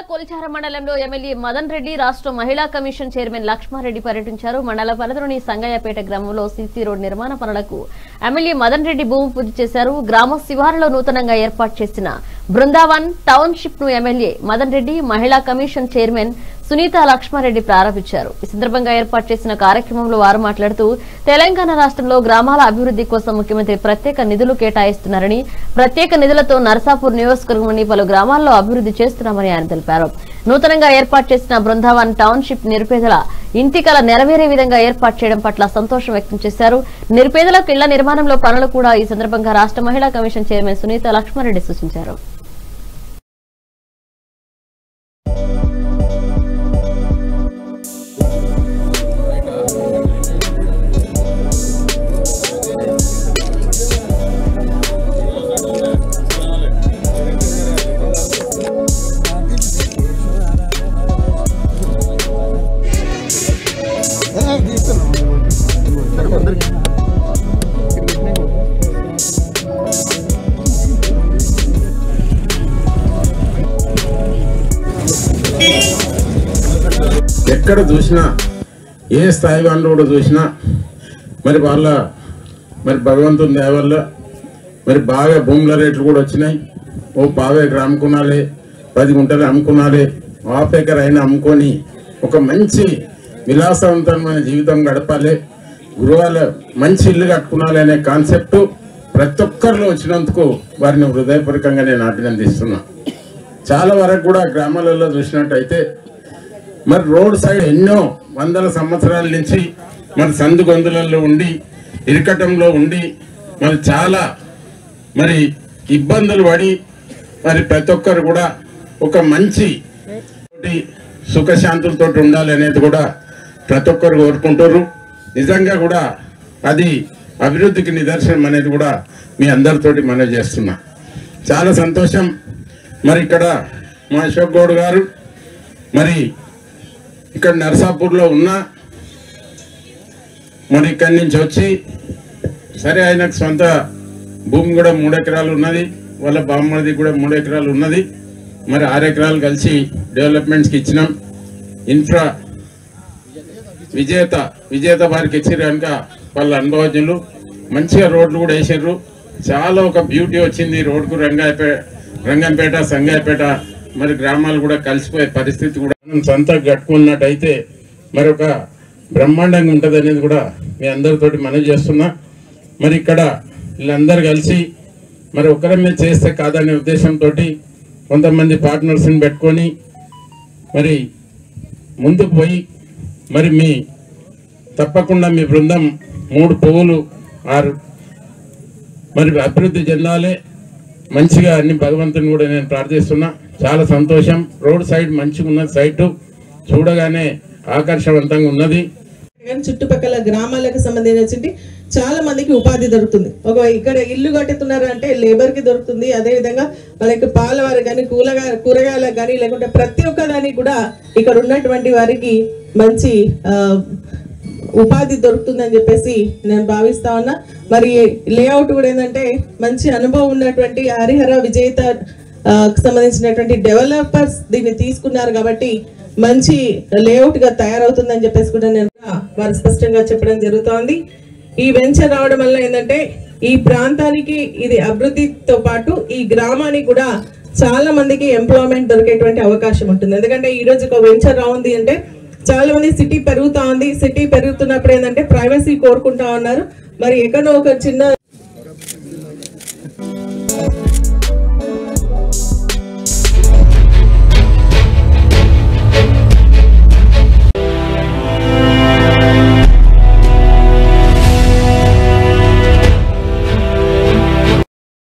కొలిచార మండలంలో ఎమ్మెల్యే మదన్ రెడ్డి రాష్ట్ర మహిళా కమిషన్ చైర్మన్ లక్ష్మారెడ్డి పర్యటించారు మండల పరిధిలోని సంగయ్యపేట గ్రామంలో సీసీ రోడ్ నిర్మాణ పనులకు ఎమ్మెల్యే మదన్ రెడ్డి భూమి పూజ చేశారు గ్రామ శివారులో నూతనంగా ఏర్పాటు చేసిన బృందావన్ టౌన్షిప్ ను ఎమ్మెల్యే మదన్ రెడ్డి మహిళా కమిషన్ చైర్మన్ సునీత లక్ష్మారెడ్డి ప్రారంభించారు ఈ సందర్భంగా ఏర్పాటు చేసిన కార్యక్రమంలో వారు మాట్లాడుతూ తెలంగాణ రాష్ట్రంలో గ్రామాల అభివృద్ధి కోసం ముఖ్యమంత్రి ప్రత్యేక నిధులు కేటాయిస్తున్నారని ప్రత్యేక నిధులతో నరసాపూర్ నియోజకవర్గంలోని పలు గ్రామాల్లో అభివృద్ధి చేస్తున్నామని ఆయన తెలిపారు నూతనంగా ఏర్పాటు చేసిన బృందావన్ టౌన్షిప్ నిరుపేదల ఇంటికల నెరవేరే విధంగా ఏర్పాటు చేయడం పట్ల సంతోషం వ్యక్తం చేశారు నిరుపేదలకు ఇళ్ల నిర్మాణంలో పనులు కూడా ఈ సందర్భంగా రాష్ట్ర మహిళా కమిషన్ చైర్మన్ సునీత లక్ష్మారెడ్డి సూచించారు ఎక్కడ చూసినా ఏ స్థాయి వాళ్ళు కూడా చూసినా మరి వాళ్ళ మరి భగవంతుని దయ వల్ల మరి బాగా భూముల రేట్లు కూడా వచ్చినాయి ఓ బాగా ఇక్కడ అమ్ముకున్నాలే పది గుంటలు అమ్ముకున్నాలే హాఫ్ ఎకర్ అయినా అమ్ముకొని ఒక మంచి విలాసవంతమైన జీవితం గడపాలి గృహాల మంచి ఇల్లు కట్టుకున్నాలి అనే కాన్సెప్ట్ ప్రతి ఒక్కరిలో వచ్చినందుకు వారిని హృదయపూర్వకంగా నేను అభినందిస్తున్నా చాలా వరకు కూడా గ్రామాలలో చూసినట్టయితే మరి రోడ్ సైడ్ ఎన్నో వందల సంవత్సరాల నుంచి మరి సందు గొంతులలో ఉండి ఇరకటంలో ఉండి మరి చాలా మరి ఇబ్బందులు పడి మరి ప్రతి ఒక్కరు కూడా ఒక మంచి తోటి సుఖశాంతులతో ఉండాలి అనేది కూడా ప్రతి ఒక్కరు కోరుకుంటారు నిజంగా కూడా అది అభివృద్ధికి నిదర్శనం అనేది కూడా మీ అందరితోటి మనం చేస్తున్నా చాలా సంతోషం మరి ఇక్కడ మా అశోక్ గౌడ్ గారు మరి ఇక్కడ నర్సాపూర్లో ఉన్న మరి ఇక్కడి నుంచి వచ్చి సరే ఆయనకు సొంత భూమి కూడా మూడు ఎకరాలు ఉన్నది వాళ్ళ బామ్మడిది కూడా మూడు ఎకరాలు ఉన్నది మరి ఆరు ఎకరాలు కలిసి డెవలప్మెంట్స్కి ఇచ్చినాం ఇన్ఫ్రా విజేత విజేత వారికి ఇచ్చారు కనుక వాళ్ళ అనుభవజ్ఞులు మంచిగా రోడ్లు కూడా వేసారు చాలా ఒక బ్యూటీ వచ్చింది రోడ్కు రంగాయపే రంగంపేట సంగాయపేట మరి గ్రామాలు కూడా కలిసిపోయే పరిస్థితి కూడా మనం సొంత కట్టుకున్నట్టయితే మరి ఒక బ్రహ్మాండంగా ఉంటుంది అనేది కూడా మీ అందరితోటి మనవి చేస్తున్నా మరి ఇక్కడ వీళ్ళందరూ కలిసి మరి ఒకరి మీద చేస్తే కాదనే ఉద్దేశంతో కొంతమంది పార్ట్నర్స్ని పెట్టుకొని మరి ముందుకు పోయి మరి మీ తప్పకుండా మీ బృందం మూడు పువ్వులు ఆరు మరి అభివృద్ధి చెందాలి మంచిగా అన్ని భగవంతుని కూడా నేను ప్రార్థిస్తున్నా చాలా సంతోషం రోడ్ సైడ్ మంచిగా ఉన్న సైటు చూడగానే ఆకర్షవంతంగా ఉన్నది కానీ చుట్టుపక్కల గ్రామాలకు సంబంధించి చాలా మందికి ఉపాధి దొరుకుతుంది ఒక ఇక్కడ ఇల్లు కట్టుతున్నారు అంటే లేబర్ కి దొరుకుతుంది అదే విధంగా వాళ్ళకి పాలవారు కానీ కూరగాయ కూరగాయలకు కానీ లేకుంటే ప్రతి ఒక్క దానికి కూడా ఇక్కడ ఉన్నటువంటి వారికి మంచి ఆ, ఉపాధి దొరుకుతుందని చెప్పేసి నేను భావిస్తా ఉన్నా మరి లేఅవుట్ కూడా ఏంటంటే మంచి అనుభవం ఉన్నటువంటి హరిహర విజేత ఆ, కు సంబంధించినటువంటి డెవలపర్స్ దీన్ని తీసుకున్నారు కాబట్టి మంచి లేఅవుట్ గా తయారవుతుందని చెప్పేసి కూడా నేను వారు స్పష్టంగా చెప్పడం జరుగుతోంది ఈ వెంచర్ రావడం వల్ల ఏంటంటే ఈ ప్రాంతానికి ఇది అభివృద్ధితో పాటు ఈ గ్రామానికి కూడా చాలా మందికి ఎంప్లాయ్మెంట్ దొరికేటువంటి అవకాశం ఉంటుంది ఎందుకంటే ఈ రోజు ఒక వెంచర్ రావుంది అంటే చాలా మంది సిటీ పెరుగుతా ఉంది సిటీ పెరుగుతున్నప్పుడు ఏంటంటే ప్రైవసీ కోరుకుంటా ఉన్నారు మరి ఎక్కడో ఒక చిన్న